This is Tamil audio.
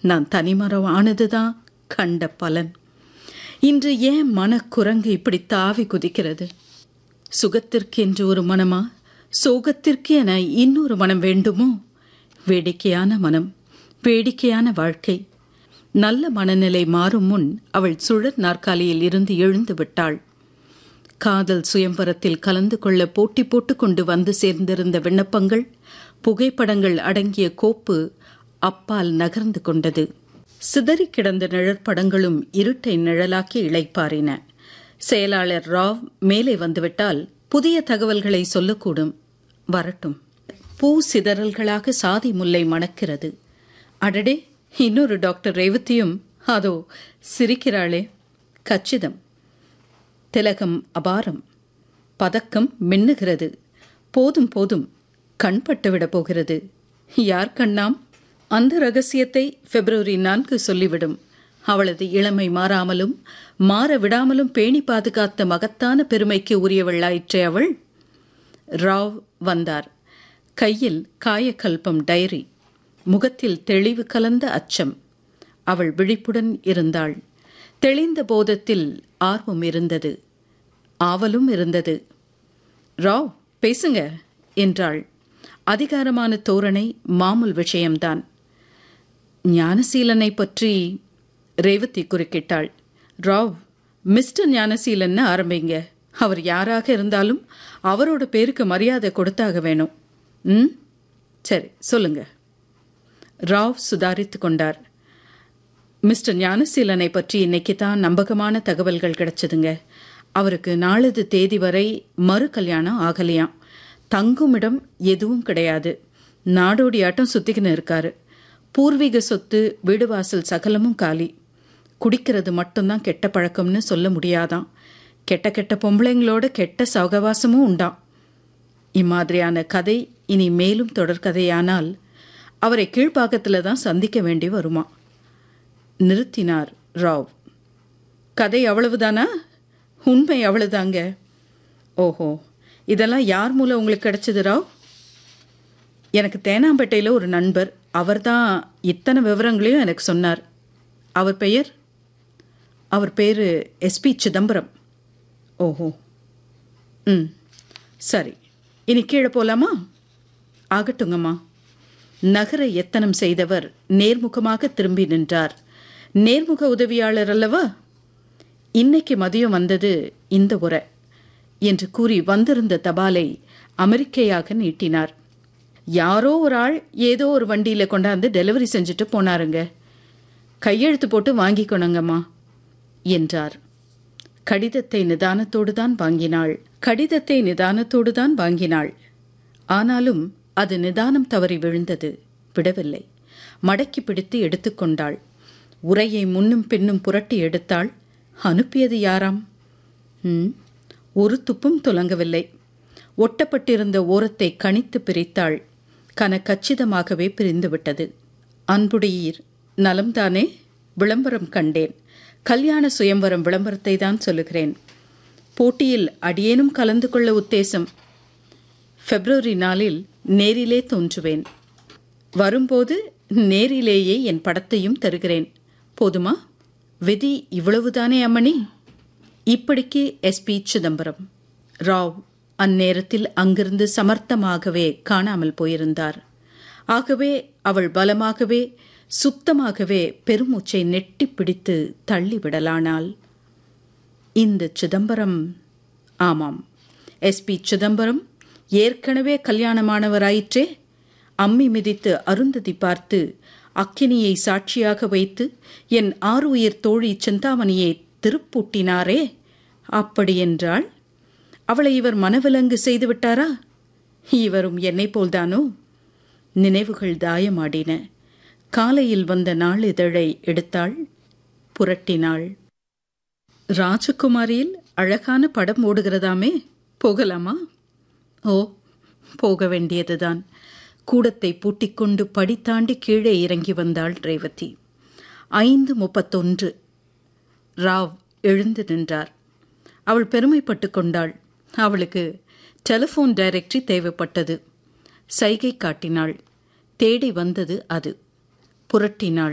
நான் தனிமரம் ஆனதுதான் கண்ட பலன் இன்று ஏன் மனக்குரங்கு இப்படி தாவி குதிக்கிறது சுகத்திற்கு என்று ஒரு மனமா சோகத்திற்கு என இன்னொரு மனம் வேண்டுமோ வேடிக்கையான மனம் வேடிக்கையான வாழ்க்கை நல்ல மனநிலை மாறும் முன் அவள் சுழற் நாற்காலியில் இருந்து எழுந்து விட்டாள் காதல் சுயம்பரத்தில் கலந்து கொள்ள போட்டி போட்டு கொண்டு வந்து சேர்ந்திருந்த விண்ணப்பங்கள் புகைப்படங்கள் அடங்கிய கோப்பு அப்பால் நகர்ந்து கொண்டது சிதறி கிடந்த நிழற்படங்களும் இருட்டை நிழலாக்கி இளைப்பாறின செயலாளர் ராவ் மேலே வந்துவிட்டால் புதிய தகவல்களை சொல்லக்கூடும் வரட்டும் பூ சிதறல்களாக சாதி முல்லை மணக்கிறது அடடே இன்னொரு டாக்டர் ரேவதியும் அதோ சிரிக்கிறாளே கச்சிதம் திலகம் அபாரம் பதக்கம் மின்னுகிறது போதும் போதும் கண்பட்டுவிடப் போகிறது யார் கண்ணாம் அந்த ரகசியத்தை பிப்ரவரி நான்கு சொல்லிவிடும் அவளது இளமை மாறாமலும் மாற விடாமலும் பேணி பாதுகாத்த மகத்தான பெருமைக்கு உரியவளாயிற்றே அவள் ராவ் வந்தார் கையில் காயக்கல்பம் டைரி முகத்தில் தெளிவு கலந்த அச்சம் அவள் விழிப்புடன் இருந்தாள் தெளிந்த போதத்தில் ஆர்வம் இருந்தது ஆவலும் இருந்தது ராவ் பேசுங்க என்றாள் அதிகாரமான தோரணை மாமூல் விஷயம்தான் ஞானசீலனை பற்றி ரேவதி குறுக்கிட்டாள் ராவ் மிஸ்டர் ஞானசீலன்னு ஆரம்பிங்க அவர் யாராக இருந்தாலும் அவரோட பேருக்கு மரியாதை கொடுத்தாக வேணும் ம் சரி சொல்லுங்க ராவ் சுதாரித்து கொண்டார் மிஸ்டர் ஞானசீலனை பற்றி இன்னைக்கு தான் நம்பகமான தகவல்கள் கிடைச்சதுங்க அவருக்கு நாளது தேதி வரை மறு கல்யாணம் ஆகலையாம் தங்குமிடம் எதுவும் கிடையாது நாடோடி ஆட்டம் சுத்திக்கின்னு இருக்காரு பூர்வீக சொத்து வீடு வாசல் சகலமும் காலி குடிக்கிறது மட்டும்தான் கெட்ட பழக்கம்னு சொல்ல முடியாதாம் கெட்ட கெட்ட பொம்பளைங்களோட கெட்ட சகவாசமும் உண்டாம் இம்மாதிரியான கதை இனி மேலும் தொடர்கதையானால் அவரை கீழ்ப்பாக்கத்தில் தான் சந்திக்க வேண்டி வருமா நிறுத்தினார் ராவ் கதை அவ்வளவுதானா உண்மை அவ்வளவுதாங்க ஓஹோ இதெல்லாம் யார் மூலம் உங்களுக்கு கிடைச்சது ராவ் எனக்கு தேனாம்பேட்டையில் ஒரு நண்பர் அவர்தான் இத்தனை விவரங்களையும் எனக்கு சொன்னார் அவர் பெயர் அவர் பேர் எஸ்பி சிதம்பரம் ஓஹோ ம் சரி இனி கீழே போலாமா ஆகட்டுங்கம்மா நகர எத்தனம் செய்தவர் நேர்முகமாக திரும்பி நின்றார் நேர்முக உதவியாளர் அல்லவா இன்னைக்கு மதியம் வந்தது இந்த உரை என்று கூறி வந்திருந்த தபாலை அமெரிக்கையாக நீட்டினார் யாரோ ஒரு ஆள் ஏதோ ஒரு வண்டியில் கொண்டாந்து டெலிவரி செஞ்சுட்டு போனாருங்க கையெழுத்து போட்டு வாங்கிக்கணுங்கம்மா என்றார் கடிதத்தை நிதானத்தோடு தான் வாங்கினாள் கடிதத்தை நிதானத்தோடு தான் வாங்கினாள் ஆனாலும் அது நிதானம் தவறி விழுந்தது விடவில்லை மடக்கி பிடித்து எடுத்துக்கொண்டாள் உரையை முன்னும் பின்னும் புரட்டி எடுத்தாள் அனுப்பியது யாராம் ம் ஒரு துப்பும் துலங்கவில்லை ஒட்டப்பட்டிருந்த ஓரத்தை கணித்து பிரித்தாள் கன கச்சிதமாகவே பிரிந்துவிட்டது அன்புடையீர் நலம்தானே விளம்பரம் கண்டேன் கல்யாண சுயம்பரம் விளம்பரத்தை தான் சொல்லுகிறேன் போட்டியில் அடியேனும் கலந்து கொள்ள உத்தேசம் பிப்ரவரி நாளில் நேரிலே தோன்றுவேன் வரும்போது நேரிலேயே என் படத்தையும் தருகிறேன் போதுமா விதி இவ்வளவுதானே அம்மணி இப்படிக்கு எஸ்பி சிதம்பரம் ராவ் அந்நேரத்தில் அங்கிருந்து சமர்த்தமாகவே காணாமல் போயிருந்தார் ஆகவே அவள் பலமாகவே சுத்தமாகவே பெருமூச்சை நெட்டி பிடித்து தள்ளிவிடலானாள் இந்த சிதம்பரம் ஆமாம் எஸ்பி சிதம்பரம் ஏற்கனவே கல்யாணமானவராயிற்றே அம்மி மிதித்து அருந்ததி பார்த்து அக்கினியை சாட்சியாக வைத்து என் ஆறு உயிர் தோழி சிந்தாமணியை திருப்பூட்டினாரே அப்படியென்றால் அவளை இவர் மனவிலங்கு செய்து விட்டாரா இவரும் என்னை போல்தானோ நினைவுகள் தாயமாடின காலையில் வந்த நாளிதழை எடுத்தாள் புரட்டினாள் ராஜகுமாரியில் அழகான படம் ஓடுகிறதாமே போகலாமா ஓ போக வேண்டியதுதான் கூடத்தை பூட்டிக்கொண்டு படி தாண்டி கீழே இறங்கி வந்தாள் ரேவதி ஐந்து முப்பத்தொன்று ராவ் எழுந்து நின்றார் அவள் பெருமைப்பட்டு கொண்டாள் அவளுக்கு டெலிஃபோன் டைரக்டரி தேவைப்பட்டது சைகை காட்டினாள் தேடி வந்தது அது புரட்டினாள்